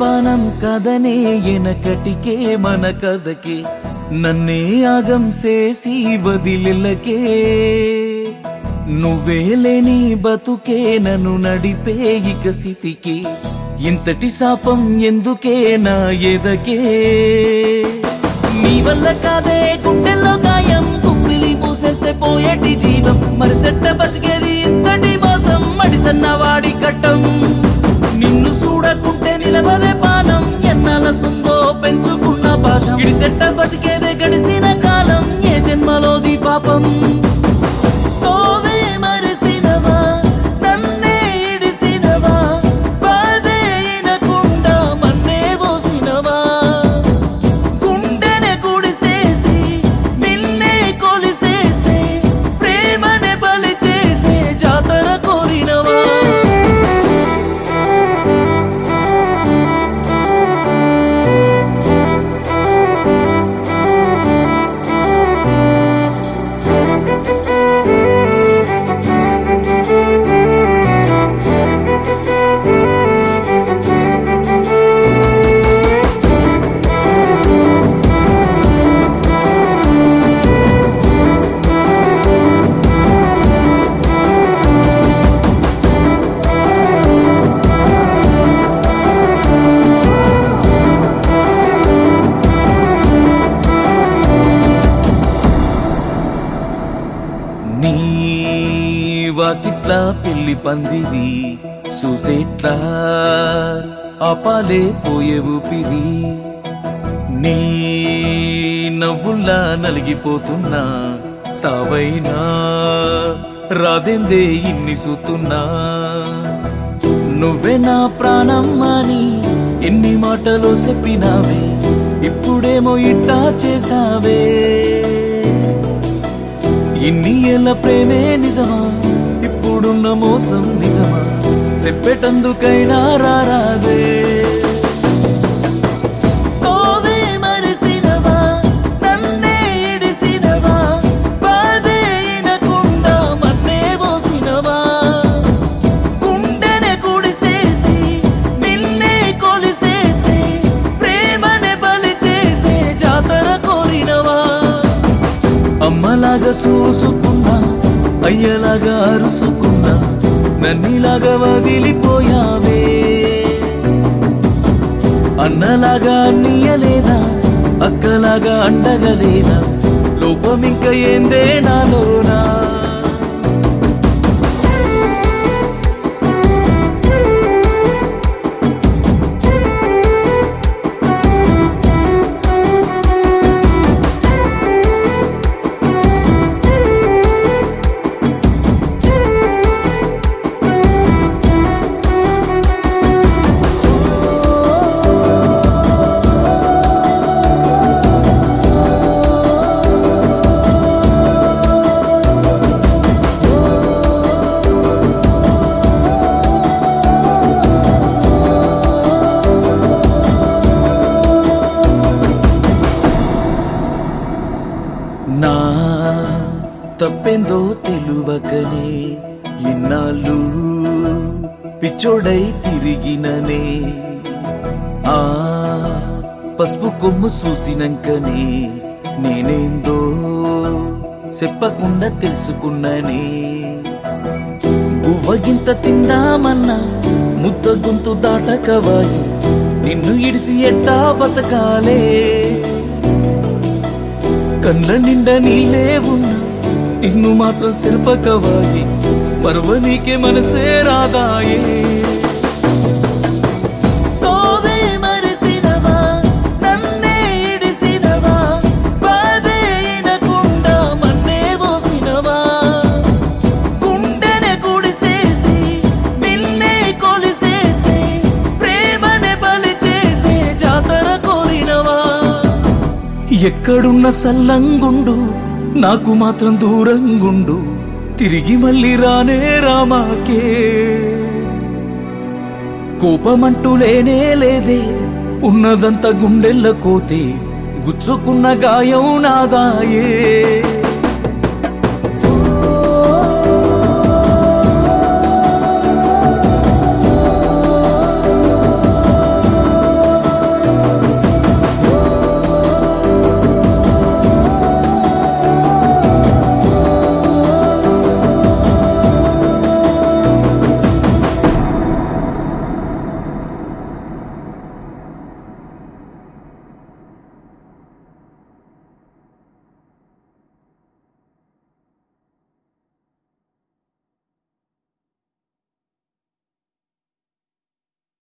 పానం కదనే ఎనకటికే మన కథకే నన్నే ఆగం చేసి వదిలిలకే నువ్వే లేని బతుకే నన్ను నడిపే ఇక స్థితికి ఇంతటి శాపం ఎందుకే నా ఎదకే నీ వల్ల కాదే గుండెల్లో గాయం కుప్పిలి మూసేస్తే పోయేటి జీవం మరి సెట్ట బతికేది ఇంతటి మోసం మడిసన్న వాడి కట్టం నిన్ను చూడకుంటే నిలబదే పానం ఎన్నాల సుందో పెంచుకున్న భాష ఇడిసెట్ట బతికేదే గడిసిన కాలం ఏ జన్మలోది పాపం తోవే మరిసినవా నన్నే ఇడిసినవా బాధే ఇనకుండా మన్నే పోసినవా గుండెనే గుడిసేసి నిన్నే కొలిసేస్తే ప్రేమనే బలి చేసే జాతర కోరినవా నీ వాకిట్లా పెళ్లి పందిరి చూసేట్లా ఆపాలే పోయే ఊపిరి నీ నవ్వుల్లా నలిగిపోతున్నా సావైనా రాదెందే ఇన్ని సూతున్నా నువ్వే నా ప్రాణం అని ఎన్ని మాటలు చెప్పినావే ఇప్పుడేమో ఇట్టా చేసావే ఇన్ని ఏళ్ళ ప్రేమే నిజమా ఇప్పుడున్న మోసం నిజమా చెప్పేటందుకైనా రారాదే తోవే మరిసినవా, నన్నే ఇడిసినవా, బాధే ఇనకుండా మన్నే పోసినవా. గుండెనే గుడిసేసి, నిన్నే కొలిసేస్తే, ప్రేమనే బలి చేసే జాతర కోరినవా అమ్మలాగా చూసుకున్నా అయ్యలాగా అరుసుకున్నా నన్నిలాగా వదిలిపోయావే అన్నలాగా అన్నీయలేదా అక్కలాగా అండగలేనా లోపం ఇంకా ఏందే నాలోనా నా తప్పెందో తెలువకనే ఇన్నాళ్ళు పిచ్చోడై తిరిగిననే ఆ పసుపు కొమ్ము చూసినంకనే నేనేందో చెప్పకుండా తెలుసుకున్నానే గువ్వగింత తిందామన్నా ముద్ద గొంతు దాటకవాయి నిన్ను ఇడిసి ఎట్టా బతకాలే కళ్ళ నిండా నీళ్ళే ఉన్నా నిన్ను మాత్రం శిల్పకవాయి పర్వనీకే మనసే రాదాయే తోవే మరిసినవా, నన్నే ఇడిసినవా, బాధే ఇనకుండా మన్నే పోసినవా. గుండెనే గుడిసేసి, నిన్నే కొలిసేస్తే, ప్రేమనే బలి చేసే జాతర కోరినవా ఎక్కడున్న సల్లంగుండు నాకు మాత్రం దూరంగుండు తిరిగి మళ్ళీ రానే రామాకే కోపమంటూ లేనే లేదే ఉన్నదంతా గుండెల్ల కోతే గుచ్చుకున్న గాయం నాదాయే